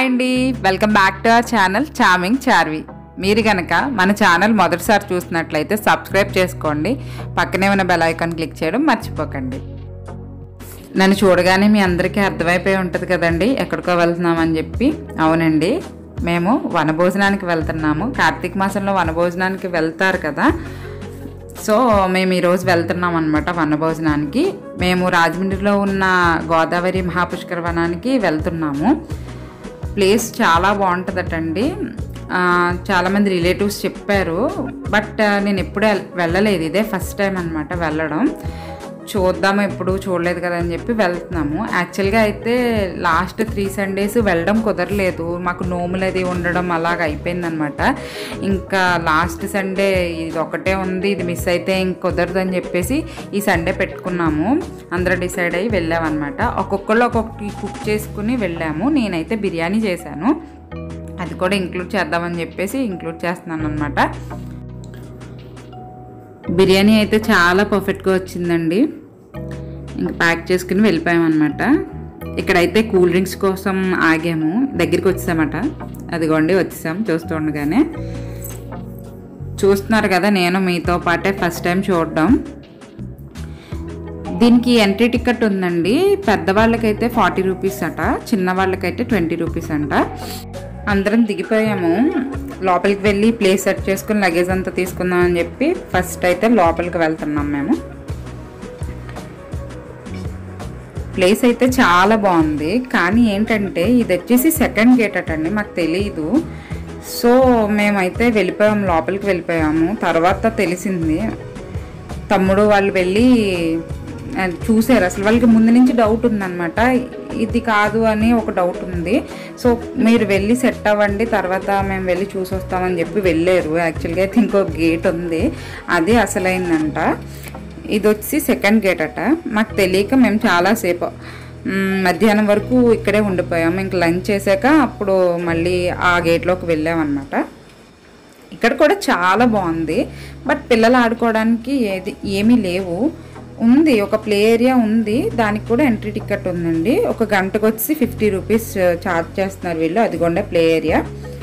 hi అండి welcome back to our channel charming Charvi మీరు కనుక మన ఛానల్ మొదటిసారి చూసినట్లయితే సబ్స్క్రైబ్ చేసుకోండి పక్కనే ఉన్న బెల్ ఐకాన్ క్లిక్ చేయడం మర్చిపోకండి నన్ను చూడగానే మీ అందరికీ అర్థమైపోయి ఉంటుంది కదండి ఎక్కడికో వెళ్తున్నామని చెప్పి అవునండి మేము వనభోజనానికి వెళ్తున్నాము కార్తీక మాసంలో వనభోజనానికి వెళ్తారు కదా సో మేము ఈరోజు వెళ్తున్నాం అనమాట వనభోజనానికి మేము రాజమండ్రిలో ఉన్న గోదావరి మహాపుష్కర వనానికి వెళ్తున్నాము ప్లేస్ చాలా బాగుంటుందటండి ఆ, చాలామంది రిలేటివ్స్ చెప్పారు బట్ నేను ఎప్పుడూ వెల్- వెళ్ళలేదు ఇదే ఫస్ట్ టైం అనమాట వెళ్ళడం చూద్దాము ఎప్పుడు చూడలేదు కదా అని చెప్పి వెళ్తున్నాము యాక్చువల్గా అయితే లాస్ట్ త్రీ సండేస్ వెళ్ళడం కుదరలేదు మాకు నోములు అది ఉండడం అలాగ అయిపోయిందనమాట ఇంకా లాస్ట్ సండే ఇది ఒకటే ఉంది ఇది మిస్ అయితే ఇంక కుదరదు అని చెప్పేసి ఈ సండే పెట్టుకున్నాము అందరూ డిసైడ్ అయ్యి వెళ్ళామన్నమాట ఒక్కొక్కళ్ళు ఒక్కొక్కటి కుక్ చేసుకుని వెళ్ళాము నేనైతే బిర్యానీ చేశాను అది కూడా ఇంక్లూడ్ చేద్దామని చెప్పేసి ఇంక్లూడ్ చేస్తున్నాను అనమాట బిర్యానీ అయితే చాలా పర్ఫెక్ట్గా వచ్చిందండి ఇంకా ప్యాక్ చేసుకుని వెళ్ళిపోయామన్నమాట ఇక్కడైతే కూల్ డ్రింక్స్ కోసం ఆగాము దగ్గరికి వచ్చామట అదిగోండి వచ్చేసాం చూస్తూ ఉండగానే చూస్తున్నారు కదా నేను మీతో పాటే ఫస్ట్ టైం చూడడం దీనికి ఎంట్రీ టికెట్ ఉందండి పెద్దవాళ్ళకైతే ఫార్టీ రూపీస్ అట చిన్న వాళ్ళకైతే ట్వంటీ రూపీస్ అంట అందరం దిగిపోయాము లోపలికి వెళ్ళి ప్లేస్ సెట్ చేసుకుని లగేజ్ అంతా తీసుకుందాం అని చెప్పి ఫస్ట్ అయితే లోపలికి వెళ్తున్నాం మేము ప్లేస్ అయితే చాలా బాగుంది కానీ ఏంటంటే ఇది వచ్చేసి సెకండ్ గేట్ అటండి మాకు తెలియదు సో మేమైతే వెళ్ళిపోయాం లోపలికి వెళ్ళిపోయాము తర్వాత తెలిసింది తమ్ముడు వాళ్ళు వెళ్ళి ఆ, చూసారు అసలు వాళ్ళకి ముందు నుంచి డౌట్ ఉందన్నమాట ఇది కాదు అని ఒక డౌట్ ఉంది సో మీరు వెళ్ళి సెట్ అవ్వండి తర్వాత మేము వెళ్ళి చూసి వస్తామని చెప్పి వెళ్ళారు యాక్చువల్గా అయితే ఇంకో గేట్ ఉంది అది అసలైందంట ఇది వచ్చి సెకండ్ గేట్ అట మాకు తెలియక మేము చాలాసేపు మ్, మధ్యాహ్నం వరకు ఇక్కడే ఉండిపోయాము ఇంక లంచ్ చేశాక అప్పుడు మళ్ళీ ఆ గేట్లోకి వెళ్ళామన్నమాట ఇక్కడ కూడా చాలా బాగుంది బట్ పిల్లలు ఆడుకోవడానికి ఏది ఏమీ లేవు ఉంది ఒక ప్లే ఏరియా ఉంది దానికి కూడా ఎంట్రీ టికెట్ ఉందండి ఒక గంటకు వచ్చి ఫిఫ్టీ రూపీస్ ఛార్జ్ చేస్తున్నారు వీళ్ళు అదిగోండే ప్లే ఏరియా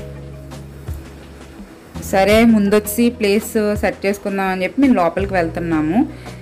సరే ముందొచ్చి ప్లేస్ సెట్ చేసుకుందాం అని చెప్పి మేము లోపలికి వెళ్తున్నాము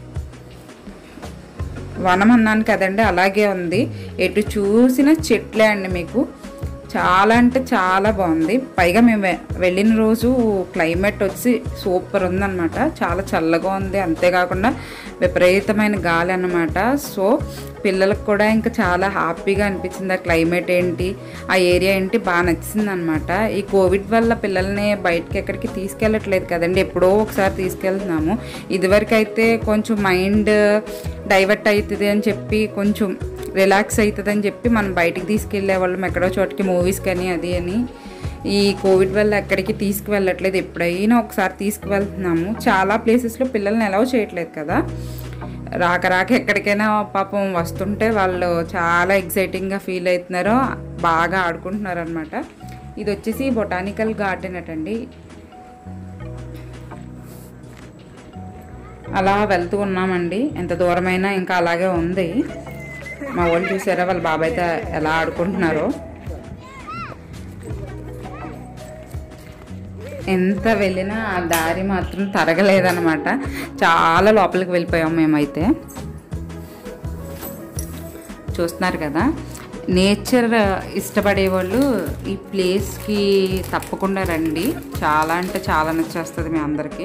వనం అన్నాను కదండి అలాగే ఉంది ఎటు చూసిన చెట్లే అండి మీకు చాలా అంటే చాలా బాగుంది పైగా మేము వె- వెళ్ళిన రోజు క్లైమేట్ వచ్చి సూపర్ ఉందన్నమాట చాలా చల్లగా ఉంది అంతేకాకుండా విపరీతమైన గాలి అన్నమాట సో పిల్లలకు కూడా ఇంకా చాలా హ్యాపీగా అనిపించింది ఆ క్లైమేట్ ఏంటి ఆ ఏరియా ఏంటి బాగా నచ్చింది అనమాట ఈ కోవిడ్ వల్ల పిల్లల్ని బయటకి ఎక్కడికి తీసుకెళ్ళట్లేదు కదండి ఎప్పుడో ఒకసారి తీసుకెళ్తున్నాము ఇదివరకు అయితే కొంచెం మైండ్ డైవర్ట్ అవుతుంది అని చెప్పి కొంచెం రిలాక్స్ అవుతుంది అని చెప్పి మనం బయటికి తీసుకెళ్లే వాళ్ళం ఎక్కడో చోటికి మూవీస్ కానీ అది అని ఈ కోవిడ్ వల్ల ఎక్కడికి తీసుకువెళ్ళట్లేదు ఎప్పుడైనా ఒకసారి తీసుకువెళ్తున్నాము చాలా ప్లేసెస్లో పిల్లల్ని అలౌ చేయట్లేదు కదా రాక రాక ఎక్కడికైనా పాపం వస్తుంటే వాళ్ళు చాలా ఎగ్జైటింగ్గా ఫీల్ అవుతున్నారో బాగా ఆడుకుంటున్నారు అనమాట ఇది వచ్చేసి బొటానికల్ గార్డెన్ అటండి అలా వెళ్తూ ఉన్నామండి ఎంత దూరమైనా ఇంకా అలాగే ఉంది మా వాళ్ళు చూసారా వాళ్ళ బాబాయ్తో ఎలా ఆడుకుంటున్నారో ఎంత వెళ్ళినా ఆ దారి మాత్రం తరగలేదన్నమాట చాలా లోపలికి వెళ్ళిపోయాం మేమైతే చూస్తున్నారు కదా నేచర్ ఇష్టపడే వాళ్ళు ఈ ప్లేస్కి తప్పకుండా రండి చాలా అంటే చాలా నచ్చేస్తుంది మీ అందరికీ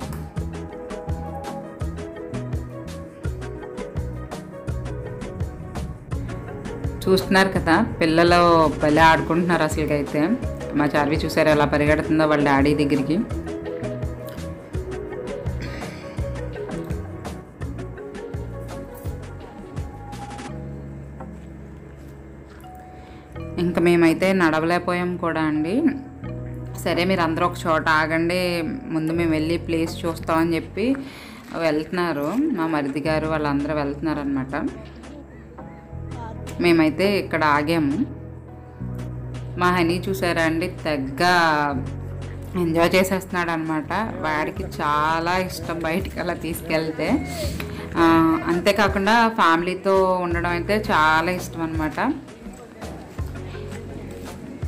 చూస్తున్నారు కదా పిల్లలు భలే ఆడుకుంటున్నారు అసలుకైతే మా చార్వి చూసారు ఎలా పరిగెడుతుందో వాళ్ళ డాడీ దగ్గరికి ఇంకా మేమైతే నడవలేకపోయాం కూడా అండి సరే మీరు అందరూ ఒక చోట ఆగండి ముందు మేము వెళ్ళి ప్లేస్ చూస్తామని చెప్పి వెళ్తున్నారు మా మరిది గారు వాళ్ళందరూ వెళ్తున్నారు అనమాట మేమైతే ఇక్కడ ఆగాము మా హనీ చూసారా అండి తెగ్గ ఎంజాయ్ చేసేస్తున్నాడు అనమాట వాడికి చాలా ఇష్టం బయటికి అలా తీసుకెళ్తే ఆ, అంతేకాకుండా ఫ్యామిలీతో ఉండడం అయితే చాలా ఇష్టం అనమాట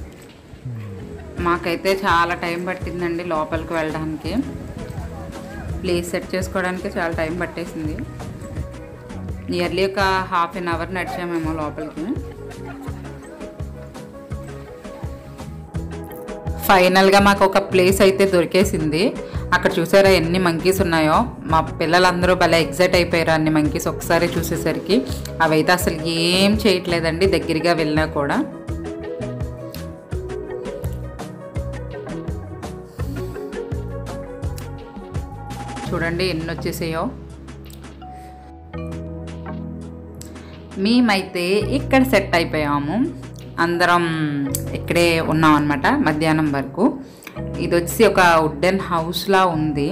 మాకైతే చాలా టైం పట్టిందండి లోపలికి వెళ్ళడానికి ప్లేస్ సెట్ చేసుకోవడానికి చాలా టైం పట్టేసింది నియర్లీ ఒక హాఫ్ అన్ అవర్ నడిచామేమో లోపలికి ఫైనల్గా మాకు ఒక ప్లేస్ అయితే దొరికేసింది అక్కడ చూసారా ఎన్ని మంకీస్ ఉన్నాయో మా పిల్లలందరూ భలే ఎగ్జైట్ అయిపోయారు అన్ని మంకీస్ ఒకసారి చూసేసరికి అవైతే అసలు ఏం చేయట్లేదండి దగ్గరగా వెళ్ళినా కూడా చూడండి ఎన్ని వచ్చేసాయో మేమైతే ఇక్కడ సెట్ అయిపోయాము అందరం ఇక్కడే ఉన్నాం అనమాట మధ్యాహ్నం వరకు ఇది వచ్చి ఒక వుడెన్ హౌస్లా ఉంది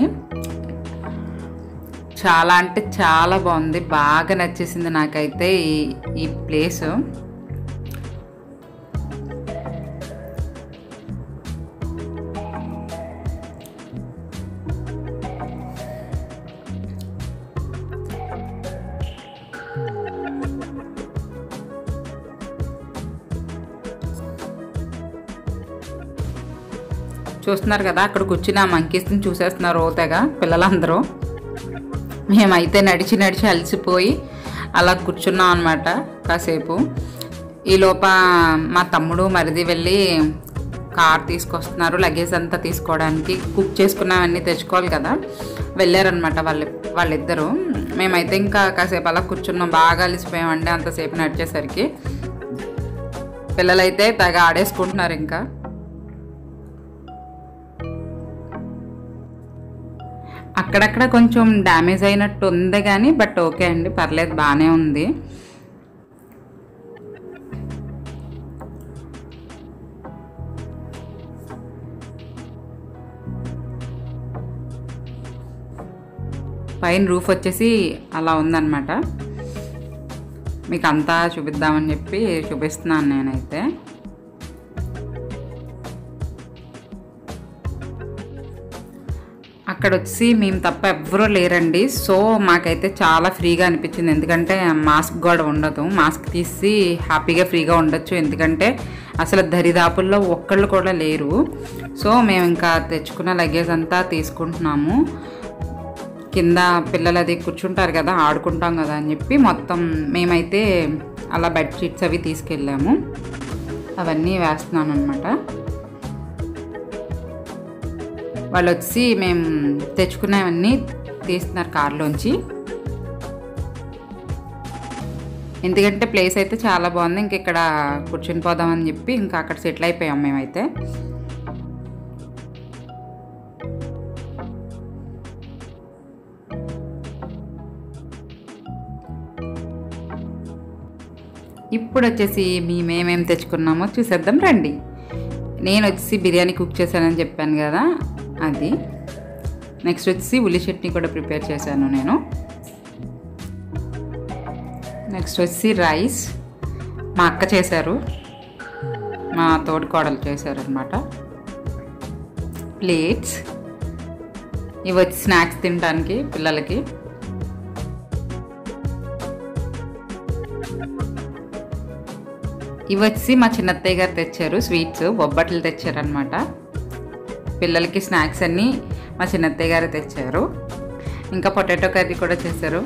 చాలా అంటే చాలా బాగుంది బాగా నచ్చేసింది నాకైతే ఈ ఈ ప్లేస్ చూస్తున్నారు కదా అక్కడ కూర్చుని ఆ మంకీస్ని చూసేస్తున్నారు ఓతగా పిల్లలందరూ మేమైతే నడిచి నడిచి అలసిపోయి అలా కూర్చున్నాం అనమాట కాసేపు ఈలోప మా తమ్ముడు మరిది వెళ్ళి కార్ తీసుకొస్తున్నారు లగేజ్ అంతా తీసుకోవడానికి కుక్ చేసుకున్నవన్నీ తెచ్చుకోవాలి కదా వెళ్ళారనమాట వాళ్ళు వాళ్ళిద్దరూ మేమైతే ఇంకా కాసేపు అలా కూర్చున్నాం బాగా అలసిపోయామండి అంతసేపు నడిచేసరికి పిల్లలైతే తెగ ఆడేసుకుంటున్నారు ఇంకా అక్కడక్కడ కొంచెం డ్యామేజ్ అయినట్టు ఉంది కానీ బట్ ఓకే అండి పర్లేదు బాగానే ఉంది పైన రూఫ్ వచ్చేసి అలా ఉందన్నమాట మీకు అంతా చూపిద్దామని చెప్పి చూపిస్తున్నాను నేనైతే అక్కడ వచ్చి మేము తప్ప ఎవ్వరూ లేరండి సో మాకైతే చాలా ఫ్రీగా అనిపించింది ఎందుకంటే మాస్క్ కూడా ఉండదు మాస్క్ తీసి హ్యాపీగా ఫ్రీగా ఉండొచ్చు ఎందుకంటే అసలు దరిదాపుల్లో ఒక్కళ్ళు కూడా లేరు సో మేము ఇంకా తెచ్చుకున్న లగేజ్ అంతా తీసుకుంటున్నాము కింద పిల్లలు అది కూర్చుంటారు కదా ఆడుకుంటాం కదా అని చెప్పి మొత్తం మేమైతే అలా బెడ్షీట్స్ అవి తీసుకెళ్ళాము అవన్నీ వేస్తున్నాను అనమాట వాళ్ళు వచ్చి మేము తెచ్చుకునేవన్నీ తీస్తున్నారు కార్లోంచి ఎందుకంటే ప్లేస్ అయితే చాలా బాగుంది ఇంక ఇక్కడ కూర్చుని పోదామని చెప్పి ఇంకా అక్కడ సెటిల్ అయిపోయాం మేమైతే ఇప్పుడు వచ్చేసి మేమేమేం తెచ్చుకున్నామో చూసేద్దాం రండి నేను వచ్చి బిర్యానీ కుక్ చేశానని చెప్పాను కదా అది నెక్స్ట్ వచ్చి ఉల్లి చట్నీ కూడా ప్రిపేర్ చేశాను నేను నెక్స్ట్ వచ్చి రైస్ మా అక్క చేశారు మా తోటి కోడలు చేశారు అనమాట ప్లేట్స్ ఇవి వచ్చి స్నాక్స్ తినడానికి పిల్లలకి ఇవి వచ్చి మా చిన్నత్తయ్య గారు తెచ్చారు స్వీట్స్ బొబ్బట్లు తెచ్చారనమాట పిల్లలకి స్నాక్స్ అన్నీ మా చిన్నత్తయ్య గారు తెచ్చారు ఇంకా పొటాటో కర్రీ కూడా చేశారు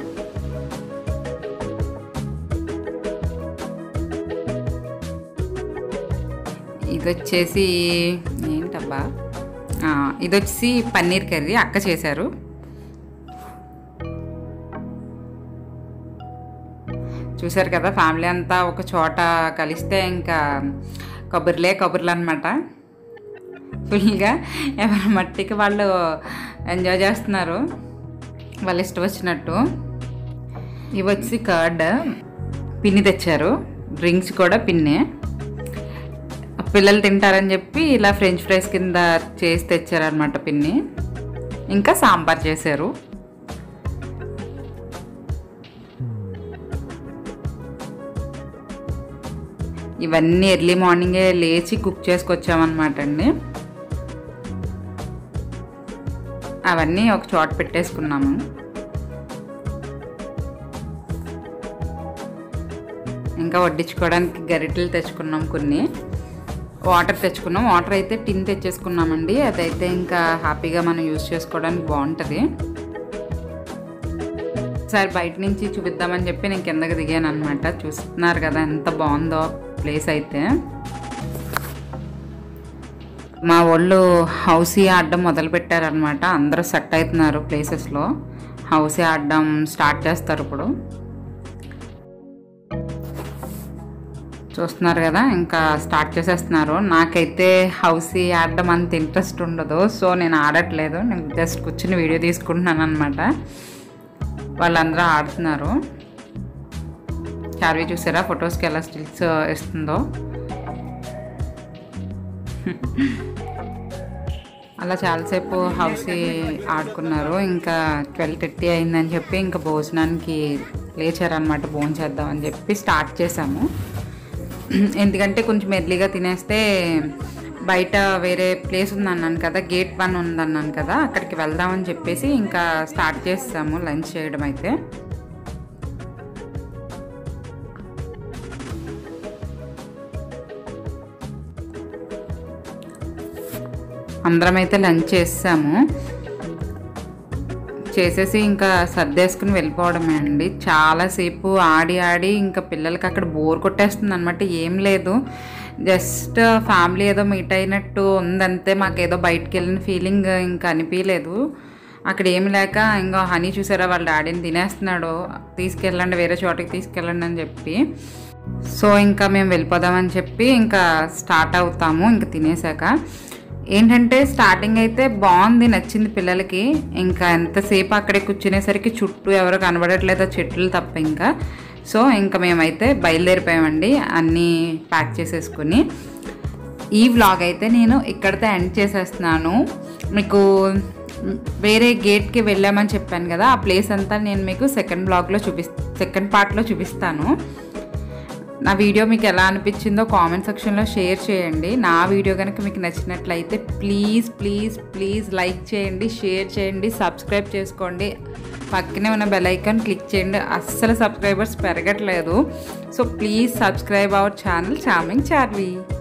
ఇది వచ్చేసి ఏంటబ్బా ఆ, ఇది వచ్చి పన్నీర్ కర్రీ అక్క చేశారు చూశారు కదా ఫ్యామిలీ అంతా ఒక చోట కలిస్తే ఇంకా కబుర్లే కబుర్లు అనమాట ఫుల్గా ఎవరి మట్టికి వాళ్ళు ఎంజాయ్ చేస్తున్నారు వాళ్ళు ఇష్టం వచ్చినట్టు ఇవి వచ్చి కర్డ్ పిన్ని తెచ్చారు డ్రింక్స్ కూడా పిన్నే పిల్లలు తింటారని చెప్పి ఇలా ఫ్రెంచ్ ఫ్రైస్ కింద చేసి తెచ్చారనమాట పిన్ని ఇంకా సాంబార్ చేశారు ఇవన్నీ ఎర్లీ మార్నింగే లేచి కుక్ చేసుకొచ్చామన్నమాట అండి అవన్నీ ఒక చోట పెట్టేసుకున్నాము ఇంకా వడ్డించుకోవడానికి గరిటెలు తెచ్చుకున్నాం కొన్ని వాటర్ తెచ్చుకున్నాం వాటర్ అయితే టిన్ తెచ్చేసుకున్నామండి అదైతే ఇంకా హ్యాపీగా మనం యూజ్ చేసుకోవడానికి బాగుంటుంది ఒకసారి బయట నుంచి చూపిద్దామని చెప్పి నేను కిందకి దిగాను అనమాట చూస్తున్నారు కదా ఎంత బాగుందో ప్లేస్ అయితే మా వాళ్ళు హౌసీ ఆడడం మొదలు పెట్టారనమాట అందరూ సెట్ అవుతున్నారు ప్లేసెస్లో హౌసీ ఆడడం స్టార్ట్ చేస్తారు ఇప్పుడు చూస్తున్నారు కదా ఇంకా స్టార్ట్ చేసేస్తున్నారు నాకైతే హౌసీ ఆడడం అంత ఇంట్రెస్ట్ ఉండదు సో నేను ఆడట్లేదు నేను జస్ట్ కూర్చుని వీడియో తీసుకుంటున్నాను అనమాట వాళ్ళందరూ ఆడుతున్నారు చార్వి చూసారా ఫొటోస్కి ఎలా స్టిల్స్ ఇస్తుందో అలా చాలాసేపు హౌసీ ఆడుకున్నారు ఇంకా ట్వెల్వ్ థర్టీ అయిందని చెప్పి ఇంకా భోజనానికి లేచారనమాట భోజనం చేద్దామని చెప్పి స్టార్ట్ చేసాము ఎందుకంటే కొంచెం ఎర్లీగా తినేస్తే బయట వేరే ప్లేస్ ఉందన్నాను కదా గేట్ వన్ ఉందన్నాను కదా అక్కడికి వెళ్దామని చెప్పేసి ఇంకా స్టార్ట్ చేసాము లంచ్ చేయడం అయితే అందరం అయితే లంచ్ చేసాము చేసేసి ఇంకా సర్దేసుకుని వెళ్ళిపోవడమే అండి చాలాసేపు ఆడి ఆడి ఇంకా పిల్లలకి అక్కడ బోర్ కొట్టేస్తుంది అనమాట ఏం లేదు జస్ట్ ఫ్యామిలీ ఏదో మీట్ అయినట్టు ఉందంతే మాకేదో బయటికి వెళ్ళిన ఫీలింగ్ ఇంకా అనిపించలేదు అక్కడ ఏమి లేక ఇంకా హనీ చూసారా వాళ్ళ డాడీని తినేస్తున్నాడు తీసుకెళ్ళండి వేరే చోటకి తీసుకెళ్ళండి అని చెప్పి సో ఇంకా మేము వెళ్ళిపోదామని చెప్పి ఇంకా స్టార్ట్ అవుతాము ఇంకా తినేసాక ఏంటంటే స్టార్టింగ్ అయితే బాగుంది నచ్చింది పిల్లలకి ఇంకా ఎంతసేపు అక్కడే కూర్చునేసరికి చుట్టూ ఎవరు కనబడట్లేదు ఆ చెట్లు తప్ప ఇంకా సో ఇంకా మేమైతే బయలుదేరిపోయామండి అన్నీ ప్యాక్ చేసేసుకుని ఈ వ్లాగ్ అయితే నేను ఇక్కడితో ఎండ్ చేసేస్తున్నాను మీకు వేరే గేట్కి వెళ్ళామని చెప్పాను కదా ఆ ప్లేస్ అంతా నేను మీకు సెకండ్ బ్లాగ్లో చూపిస్ సెకండ్ పార్ట్లో చూపిస్తాను నా వీడియో మీకు ఎలా అనిపించిందో కామెంట్ సెక్షన్లో షేర్ చేయండి నా వీడియో కనుక మీకు నచ్చినట్లయితే ప్లీజ్ ప్లీజ్ ప్లీజ్ లైక్ చేయండి షేర్ చేయండి సబ్స్క్రైబ్ చేసుకోండి పక్కనే ఉన్న బెల్ ఐకాన్ క్లిక్ చేయండి అస్సలు సబ్స్క్రైబర్స్ పెరగట్లేదు so please subscribe our channel charming చార్వీ